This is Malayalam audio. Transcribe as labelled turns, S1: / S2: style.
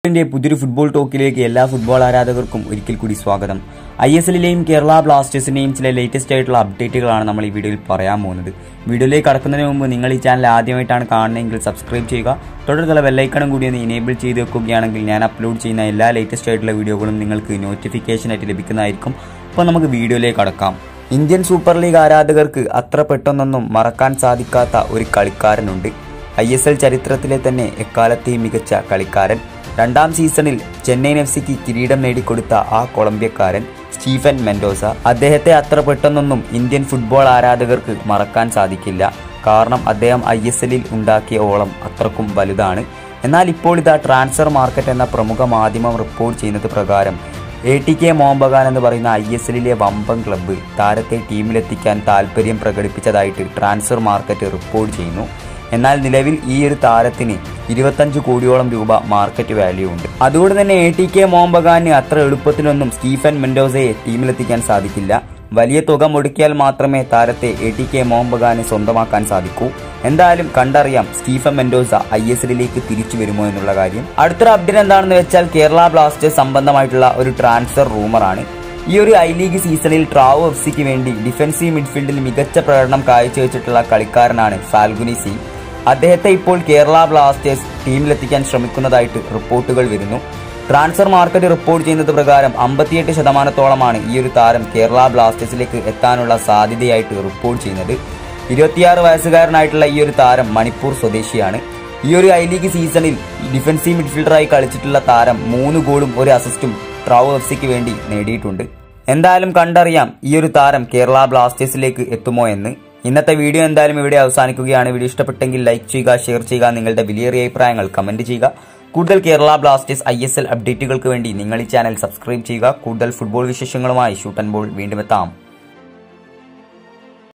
S1: ിന്റെ പുതിയൊരു ഫുട്ബോൾ ടോക്കിലേക്ക് എല്ലാ ഫുട്ബോൾ ആരാധകർക്കും ഒരിക്കൽ കൂടി സ്വാഗതം ഐ എസ് എല്ലിലെയും കേരള ബ്ലാസ്റ്റേഴ്സിന്റെയും ചില ലേറ്റസ്റ്റ് ആയിട്ടുള്ള അപ്ഡേറ്റുകളാണ് നമ്മൾ ഈ വീഡിയോയിൽ പറയാൻ പോകുന്നത് വീഡിയോയിലേക്ക് കടക്കുന്നതിന് മുമ്പ് നിങ്ങൾ ഈ ചാനൽ ആദ്യമായിട്ടാണ് കാണുന്നതെങ്കിൽ സബ്സ്ക്രൈബ് ചെയ്യുക തുടർന്നുള്ള ബെല്ലൈക്കണും കൂടി ഒന്ന് ഇനേബിൾ ചെയ്ത് വെക്കുകയാണെങ്കിൽ ഞാൻ അപ്ലോഡ് ചെയ്യുന്ന എല്ലാ ലേറ്റസ്റ്റ് ആയിട്ടുള്ള വീഡിയോകളും നിങ്ങൾക്ക് നോട്ടിഫിക്കേഷൻ ആയിട്ട് ലഭിക്കുന്നതായിരിക്കും അപ്പോൾ നമുക്ക് വീഡിയോയിലേക്ക് കടക്കാം ഇന്ത്യൻ സൂപ്പർ ലീഗ് ആരാധകർക്ക് അത്ര പെട്ടെന്നൊന്നും മറക്കാൻ സാധിക്കാത്ത ഒരു കളിക്കാരനുണ്ട് ഐ എസ് എൽ ചരിത്രത്തിലെ തന്നെ എക്കാലത്തെയും മികച്ച കളിക്കാരൻ രണ്ടാം സീസണിൽ ചെന്നൈയിൻ എഫ് സിക്ക് കിരീടം നേടിക്കൊടുത്ത ആ കൊളംബിയക്കാരൻ സ്റ്റീഫൻ മെൻഡോസ അദ്ദേഹത്തെ അത്ര പെട്ടെന്നൊന്നും ഇന്ത്യൻ ഫുട്ബോൾ ആരാധകർക്ക് മറക്കാൻ സാധിക്കില്ല കാരണം അദ്ദേഹം ഐ എസ് എല്ലിൽ ഉണ്ടാക്കിയ ഓളം അത്രക്കും വലുതാണ് എന്നാൽ ഇപ്പോൾ ഇതാ ട്രാൻസ്ഫർ മാർക്കറ്റ് എന്ന പ്രമുഖ മാധ്യമം റിപ്പോർട്ട് ചെയ്യുന്നത് പ്രകാരം എ ടി കെ മോഹൻബഗാൻ എന്ന് പറയുന്ന ഐ എസ് എല്ലിലെ വമ്പൻ ക്ലബ്ബ് താരത്തെ ടീമിലെത്തിക്കാൻ താല്പര്യം പ്രകടിപ്പിച്ചതായിട്ട് ട്രാൻസ്ഫർ മാർക്കറ്റ് റിപ്പോർട്ട് ചെയ്യുന്നു എന്നാൽ നിലവിൽ ഈ ഒരു താരത്തിന് ഇരുപത്തഞ്ച് കോടിയോളം രൂപ മാർക്കറ്റ് വാല്യൂ ഉണ്ട് അതുകൊണ്ട് തന്നെ എ ടി കെ മോഹൻബഗാന് അത്ര എളുപ്പത്തിലൊന്നും സ്റ്റീഫൻ മെൻഡോസയെ ടീമിലെത്തിക്കാൻ സാധിക്കില്ല വലിയ തുക മുടക്കിയാൽ മാത്രമേ താരത്തെ എ ടി കെ മോഹൻബഗാന് സ്വന്തമാക്കാൻ സാധിക്കൂ എന്തായാലും കണ്ടറിയാം സ്റ്റീഫൻ മെൻഡോസ ഐ എസ് എല്ലിലേക്ക് തിരിച്ചു വരുമോ എന്നുള്ള കാര്യം അടുത്തൊരു അപ്ഡേറ്റ് എന്താണെന്ന് വെച്ചാൽ കേരള ബ്ലാസ്റ്റേഴ്സ് സംബന്ധമായിട്ടുള്ള ഒരു ട്രാൻസ്ഫർ റൂമറാണ് ഈ ഒരു ഐ ലീഗ് സീസണിൽ ട്രാവോ എഫ് സിക്ക് വേണ്ടി ഡിഫൻസീവ് മിഡ്ഫീൽഡിൽ മികച്ച പ്രകടനം കാഴ്ചവെച്ചിട്ടുള്ള കളിക്കാരനാണ് ഫാൽഗുനി സി അദ്ദേഹത്തെ ഇപ്പോൾ കേരള ബ്ലാസ്റ്റേഴ്സ് ടീമിലെത്തിക്കാൻ ശ്രമിക്കുന്നതായിട്ട് റിപ്പോർട്ടുകൾ വരുന്നു ട്രാൻസ്ഫർ മാർക്കറ്റ് റിപ്പോർട്ട് ചെയ്യുന്നത് പ്രകാരം അമ്പത്തിയെട്ട് ശതമാനത്തോളമാണ് ഈ ഒരു താരം കേരള ബ്ലാസ്റ്റേഴ്സിലേക്ക് എത്താനുള്ള സാധ്യതയായിട്ട് റിപ്പോർട്ട് ചെയ്യുന്നത് ഇരുപത്തിയാറ് വയസ്സുകാരനായിട്ടുള്ള ഈ ഒരു താരം മണിപ്പൂർ സ്വദേശിയാണ് ഈ ഒരു ഐ ലീഗ് സീസണിൽ ഡിഫൻസീവ് മിഡ്ഫീൽഡറായി കളിച്ചിട്ടുള്ള താരം മൂന്ന് ഗോളും ഒരു അസിസ്റ്റും ട്രാവോ എഫ് സിക്ക് വേണ്ടി നേടിയിട്ടുണ്ട് എന്തായാലും കണ്ടറിയാം ഈ ഒരു താരം കേരള ബ്ലാസ്റ്റേഴ്സിലേക്ക് എത്തുമോ എന്ന് ഇന്നത്തെ വീഡിയോ എന്തായാലും ഇവിടെ അവസാനിക്കുകയാണ് വീഡിയോ ഇഷ്ടപ്പെട്ടെങ്കിൽ ലൈക്ക് ചെയ്യുക ഷെയർ ചെയ്യുക നിങ്ങളുടെ വിലയേറിയ അഭിപ്രായങ്ങൾ കമന്റ് ചെയ്യുക കൂടുതൽ Kerala Blasters I S L അപ്ഡേറ്റുകൾക്ക് വേണ്ടി നിങ്ങൾ ഈ ചാനൽ സബ്സ്ക്രൈബ് ചെയ്യുക കൂടുതൽ ഫുട്ബോൾ വിശേഷങ്ങളുമായി ഷൂട്ട് ആൻഡ് ബോൾ വീണ്ടും എത്താം